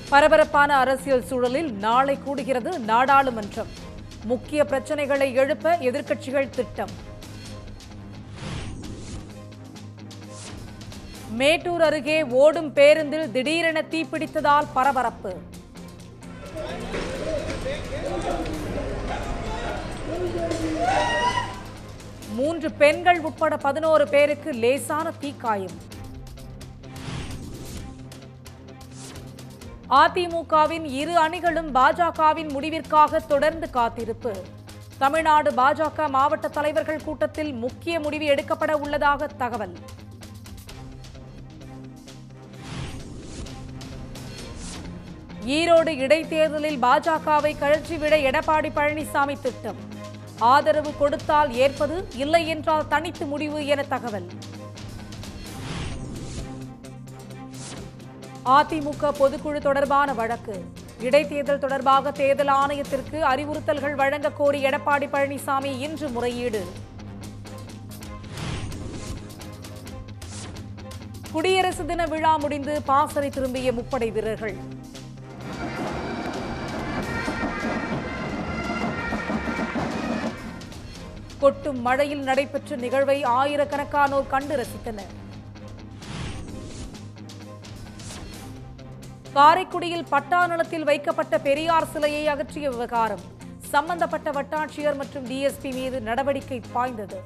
பரபரப்பான அரசியல் சூழலில் நாளை கூடுகிறது நாடாளுமன்றம் முக்கிய பிரச்சனைகளை எழுப்ப எதிர்க்கட்சிகள் திட்டம் மேட்டூர் அருகே ஓடும் பேருந்தில் திடீரென தீப்பிடித்ததால் பரபரப்பு மூன்று பெண்கள் உட்பட பதினோரு பேருக்கு லேசான தீக்காயம் அதிமுகவின் இரு அணிகளும் பாஜகவின் முடிவிற்காக தொடர்ந்து காத்திருப்பு தமிழ்நாடு பாஜக மாவட்ட தலைவர்கள் கூட்டத்தில் முக்கிய முடிவு எடுக்கப்பட உள்ளதாக தகவல் ஈரோடு இடைத்தேர்தலில் பாஜகவை கழற்றிவிட எடப்பாடி பழனிசாமி திட்டம் ஆதரவு கொடுத்தால் ஏற்பது இல்லை என்றால் தனித்து முடிவு என தகவல் அதிமுக பொதுக்குழு தொடர்பான வழக்கு இடைத்தேர்தல் தொடர்பாக தேர்தல் ஆணையத்திற்கு அறிவுறுத்தல்கள் வழங்க கோரி எடப்பாடி பழனிசாமி இன்று முறையீடு குடியரசு தின விழா முடிந்து பாசறை திரும்பிய முப்படை வீரர்கள் கொட்டும் மழையில் நடைபெற்ற நிகழ்வை ஆயிரக்கணக்கானோர் கண்டு ரசித்தனர் காரைக்குடியில் பட்டா நிலத்தில் வைக்கப்பட்ட பெரியார் சிலையை அகற்றிய விவகாரம் சம்பந்தப்பட்ட வட்டாட்சியர் மற்றும் டிஎஸ்பி மீது நடவடிக்கை பாய்ந்தது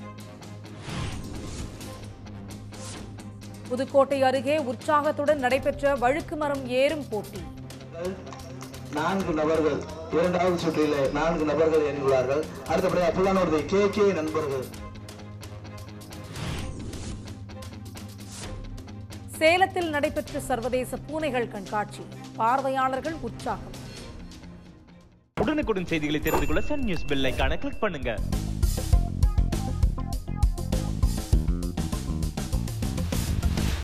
புதுக்கோட்டை அருகே உற்சாகத்துடன் நடைபெற்ற வழுக்கு மரம் ஏறும் போட்டி நான்கு நபர்கள் இரண்டாவது சுற்றிலே நான்கு நபர்கள் ஏறியுள்ளார்கள் அடுத்தபடியாக புல்லானோர்தை கே கே நண்பர்கள் சேலத்தில் நடைபெற்ற சர்வதேச பூனைகள் கண்காட்சி பார்வையாளர்கள் உற்சாகம் உடனுக்குடன் செய்திகளை தெரிந்து கொள்ள சன் நியூஸ் பெல் ஐகானை கிளிக் பண்ணுங்க